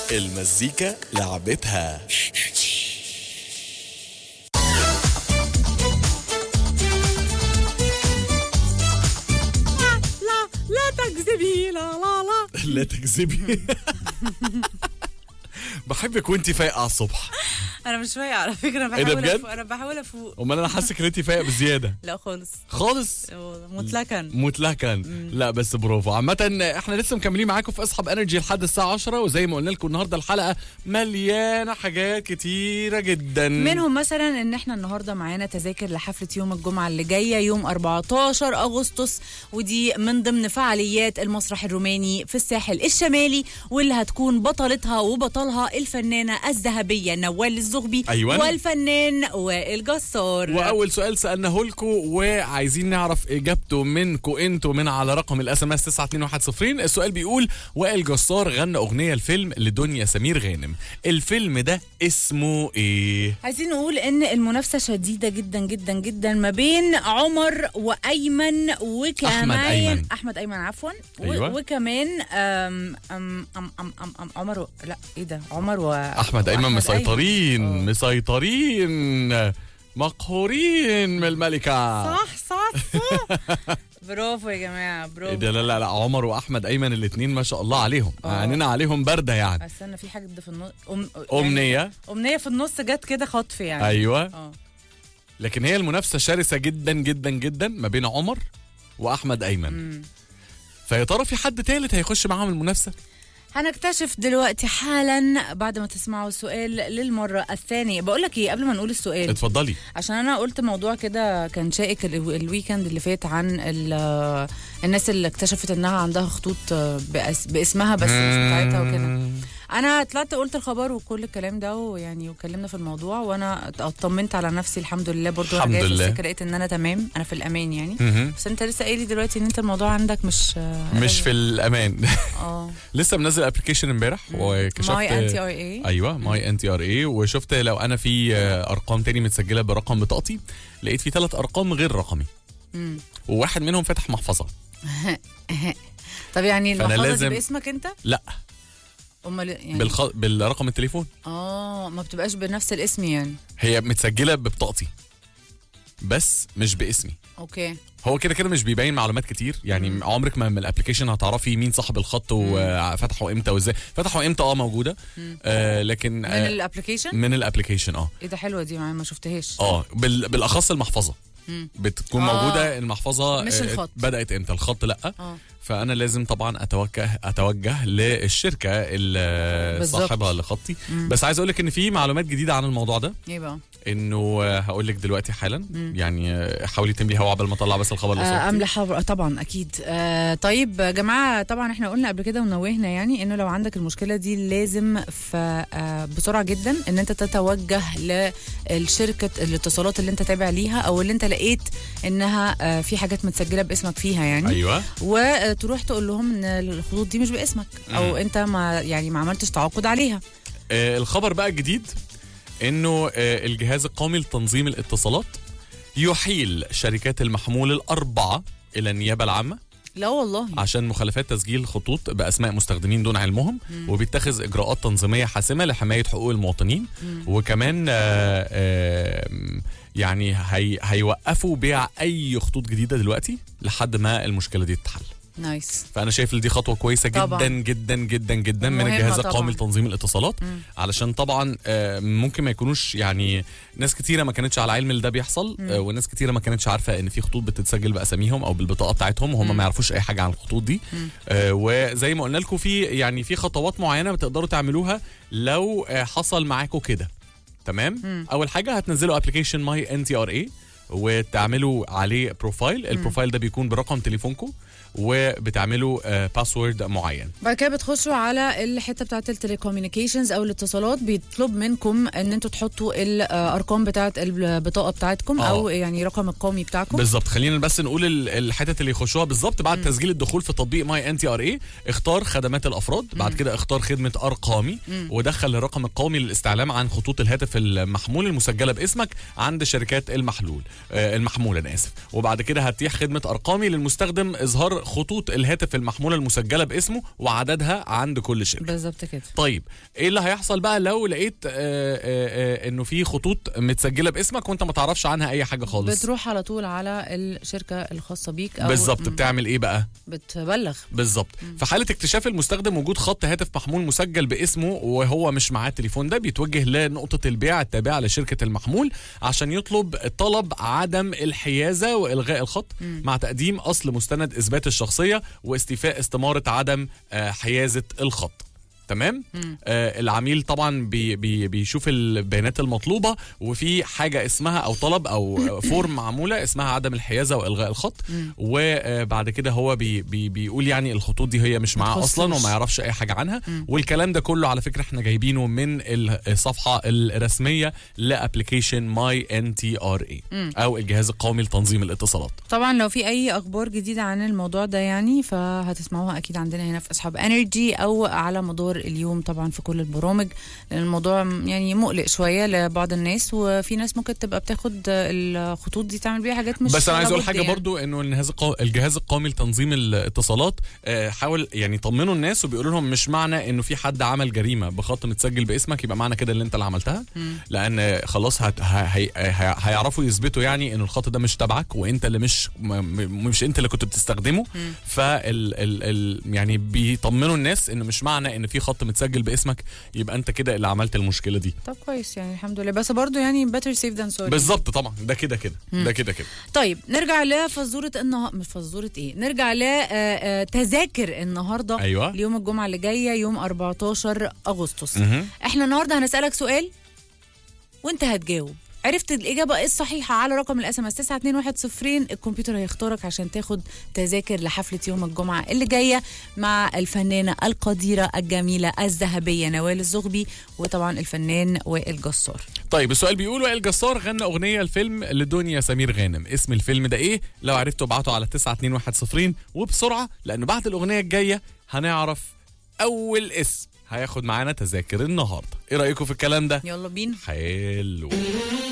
المزيكا لعبتها لا لا تكذبي لا لا لا لا تكذبي بحبك وانت فايقه على الصبح انا مش فايقه على فكره انا إيه ده بحاول بجد؟ أفوق. انا بحاول افوق امال انا حاسك ان انت فايقه بزياده لا خالص خالص مطلقا متلكن لا بس برافو عامة احنا لسه مكملين معاكم في اصحاب انرجي لحد الساعة 10 وزي ما قلنا لكم النهارده الحلقة مليانة حاجات كتيرة جدا منهم مثلا ان احنا النهارده معانا تذاكر لحفله يوم الجمعه اللي جايه يوم 14 اغسطس ودي من ضمن فعاليات المسرح الروماني في الساحل الشمالي واللي هتكون بطلتها وبطلها الفنانه الذهبيه نوال الزغبي أيوان. والفنان وائل جسار واول سؤال سالناه لكم وعايزين نعرف اجابته منكم انتوا من على رقم الاس ام اس 92110 السؤال بيقول وائل جسار غنى اغنيه الفيلم لدنيا سمير غانم الفيلم ده اسمه ايه عايزين نقول ان المنافسه شديده جدا جدا جدا ما بين عمر وايمن وكمان أحمد أيمن. احمد ايمن عفوا و- أيوة. وكمان أم أم أم أم أم أم عمر و... لا ايه ده عمر و احمد ايمن وأحمد مسيطرين أيمن. مسيطرين مقهورين من الملكه آه. صح صح صح برافو يا جماعه إيه برافو ده لا لا لا عمر واحمد ايمن الاثنين ما شاء الله عليهم آه. عينينا عليهم بارده يعني استنى في حاجه في النص أم... امنيه يعني امنيه في النص جت كده خطف يعني ايوه اه لكن هي المنافسه شرسه جدا جدا جدا ما بين عمر واحمد ايمن مم. فيا ترى في حد تالت هيخش معاهم المنافسه هنكتشف دلوقتي حالا بعد ما تسمعوا السؤال للمره الثانيه بقول لك ايه قبل ما نقول السؤال اتفضلي عشان انا قلت موضوع كده كان شائك ال- الويكند اللي فات عن ال- الناس اللي اكتشفت انها عندها خطوط بأس باسمها بس مش بتاعتها وكده انا طلعت قلت الخبر وكل الكلام ده ويعني واتكلمنا في الموضوع وانا اطمنت على نفسي الحمد لله برضو الحمد انا جايه في لله. السكه لقيت ان انا تمام انا في الامان يعني مهم. بس انت لسه قايلي دلوقتي ان انت الموضوع عندك مش مش في الامان اه لسه منزل ابلكيشن امبارح وكشفت ماي انتي ار اي ايوه ماي ان تي ار اي وشفت لو انا في آه، ارقام تاني متسجله برقم بطاقتي لقيت في ثلاث ارقام غير رقمي وواحد منهم فتح محفظه طب يعني فأنا المحفظه لازم- دي باسمك انت لا امال يعني بالخ... بالرقم التليفون اه ما بتبقاش بنفس الاسم يعني هي متسجله ببطاقتي بس مش باسمي اوكي هو كده كده مش بيبين معلومات كتير يعني عمرك ما من الابلكيشن هتعرفي مين صاحب الخط وفتحه امتى وازاي فتحه امتى اه موجوده آه لكن من آه الابلكيشن من الابلكيشن اه ايه ده حلوه دي معايا ما شفتهاش اه بال... بالاخص المحفظه مم. بتكون آه. موجوده المحفظه مش آه، الخط. بدات امتى الخط لا اه فانا لازم طبعا اتوجه اتوجه للشركه اللي بالظبط. صاحبها لخطي بس عايز اقول لك ان في معلومات جديده عن الموضوع ده ايه بقى انه آه، هقول لك دلوقتي حالا يعني آه، حاولي تملي هوا قبل ما اطلع بس الخبر اللي آه صورتي. املح حبر- طبعا اكيد آه طيب يا جماعه طبعا احنا قلنا قبل كده ونوهنا يعني انه لو عندك المشكله دي لازم ف آه بسرعه جدا ان انت تتوجه للشركه الاتصالات اللي انت تابع ليها او اللي انت لقيت انها آه في حاجات متسجله باسمك فيها يعني ايوه وتروح تقول لهم ان الخطوط دي مش باسمك او مم. انت ما يعني ما عملتش تعاقد عليها آه الخبر بقى الجديد انه آه الجهاز القومي لتنظيم الاتصالات يحيل شركات المحمول الاربعه الى النيابه العامه لا والله عشان مخالفات تسجيل خطوط باسماء مستخدمين دون علمهم وبيتخذ اجراءات تنظيميه حاسمه لحمايه حقوق المواطنين وكمان آه، آه، يعني هي هيوقفوا بيع اي خطوط جديده دلوقتي لحد ما المشكله دي تتحل نايس فانا شايف ان دي خطوه كويسه طبعاً. جدا جدا جدا جدا من مهمة الجهاز طبعاً. القومي لتنظيم الاتصالات علشان طبعا آه، ممكن ما يكونوش يعني ناس كتيره ما كانتش على علم اللي ده بيحصل آه، وناس كتيره ما كانتش عارفه ان في خطوط بتتسجل باساميهم او بالبطاقه بتاعتهم وهم ما يعرفوش اي حاجه عن الخطوط دي آه، وزي ما قلنا لكم في يعني في خطوات معينه بتقدروا تعملوها لو آه، حصل معاكم كده تمام اول حاجه هتنزلوا ابلكيشن ماي ان تي ار اي وتعملوا عليه بروفايل البروفايل ده بيكون برقم تليفونكم وبتعملوا باسورد معين بعد كده بتخشوا على الحته بتاعت التليكوميونيكيشنز او الاتصالات بيطلب منكم ان انتوا تحطوا الارقام بتاعت البطاقه بتاعتكم آه. او يعني رقم القومي بتاعكم بالظبط خلينا بس نقول ال- الحتت اللي يخشوها بالظبط بعد تسجيل الدخول في تطبيق ماي ان تي ار اي اختار خدمات الافراد بعد كده اختار خدمه ارقامي ودخل الرقم القومي للاستعلام عن خطوط الهاتف المحمول المسجله باسمك عند شركات المحلول آه المحمول انا اسف وبعد كده هتيح خدمه ارقامي للمستخدم اظهار خطوط الهاتف المحموله المسجله باسمه وعددها عند كل شركه بالظبط كده طيب ايه اللي هيحصل بقى لو لقيت آه آه آه انه في خطوط متسجله باسمك وانت ما تعرفش عنها اي حاجه خالص بتروح على طول على الشركه الخاصه بيك او بالظبط مم. بتعمل ايه بقى بتبلغ بالظبط في حاله اكتشاف المستخدم وجود خط هاتف محمول مسجل باسمه وهو مش معاه التليفون ده بيتوجه لنقطه البيع التابعه لشركه المحمول عشان يطلب طلب عدم الحيازه والغاء الخط مع تقديم اصل مستند اثبات الشخصيه واستيفاء استماره عدم آه، حيازه الخط تمام آه العميل طبعا بي بي بيشوف البيانات المطلوبه وفي حاجه اسمها او طلب او فورم معموله اسمها عدم الحيازه والغاء الخط وبعد كده هو بي بي بيقول يعني الخطوط دي هي مش معاه ما اصلا تخصوش. وما يعرفش اي حاجه عنها والكلام ده كله على فكره احنا جايبينه من الصفحه الرسميه لابلكيشن ماي ان تي ار اي او الجهاز القومي لتنظيم الاتصالات طبعا لو في اي اخبار جديده عن الموضوع ده يعني فهتسمعوها اكيد عندنا هنا في اصحاب انرجي او على مدار اليوم طبعا في كل البرامج لان الموضوع يعني مقلق شويه لبعض الناس وفي ناس ممكن تبقى بتاخد الخطوط دي تعمل بيها حاجات مش بس انا عايز اقول لابد حاجه يعني. برضو انه الجهاز القو... الجهاز القومي لتنظيم الاتصالات آه، حاول يعني يطمنوا الناس وبيقولوا لهم مش معنى انه في حد عمل جريمه بخط متسجل باسمك يبقى معنى كده اللي انت اللي عملتها لان خلاص هت... ه... هي... هي... هيعرفوا يثبتوا يعني ان الخط ده مش تبعك وانت اللي مش م... م- مش انت اللي كنت بتستخدمه فال ال... ال... يعني بيطمنوا الناس انه مش معنى ان في خط متسجل باسمك يبقى انت كده اللي عملت المشكله دي طب كويس يعني الحمد لله بس برضو يعني better safe than sorry بالظبط طبعا ده كده كده ده كده كده طيب نرجع لفزوره النهارده مش فزوره ايه نرجع لتذاكر النهارده أيوة. ليوم الجمعه اللي جايه يوم 14 اغسطس مهم. احنا النهارده هنسالك سؤال وانت هتجاوب عرفت الإجابة إيه الصحيحة على رقم الاس ام اس 921 الكمبيوتر هيختارك عشان تاخد تذاكر لحفلة يوم الجمعة اللي جاية مع الفنانة القديرة الجميلة الذهبية نوال الزغبي وطبعا الفنان وائل جسار طيب السؤال بيقول وائل جسار غنى اغنيه الفيلم لدنيا سمير غانم اسم الفيلم ده ايه لو عرفتوا ابعتوا على 921 وبسرعه لانه بعد الاغنيه الجايه هنعرف اول اسم هياخد معانا تذاكر النهارده ايه رايكم في الكلام ده يلا بينا حلو